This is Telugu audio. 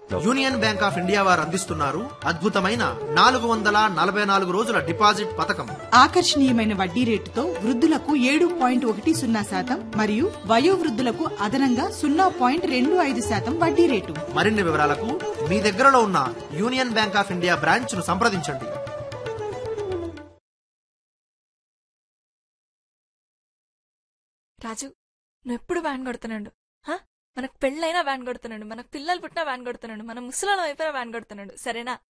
యూనియన్ బ్యాంక్ ఆఫ్ ఇండియా వారు అందిస్తున్నారు అద్భుతమైన నాలుగు వందల నలభై నాలుగు రోజుల డిపాజిట్ పథకం ఆకర్షణీయమైన వడ్డీ రేటుతో వృద్ధులకు ఏడు పాయింట్ ఒకటి సున్నా శాతం మరియు వయోవృద్ధులకు అదనంగా సున్నా పాయింట్ రెండు ఐదు శాతం వడ్డీ రేటు మరిన్ని వివరాలకు మీ దగ్గరలో ఉన్న union bank of India branch ను సంప్రదించండి రాజు నువ్వు ఎప్పుడు వ్యాన్ కొడుతున్నాడు హా? మనకు పెళ్ళైనా వ్యాన్ కొడుతున్నాడు మనకు పిల్లలు పుట్టినా వ్యాన్ కొడుతున్నాడు మన ముసలాలం అయిపోయినా వ్యాన్ కొడుతున్నాడు సరేనా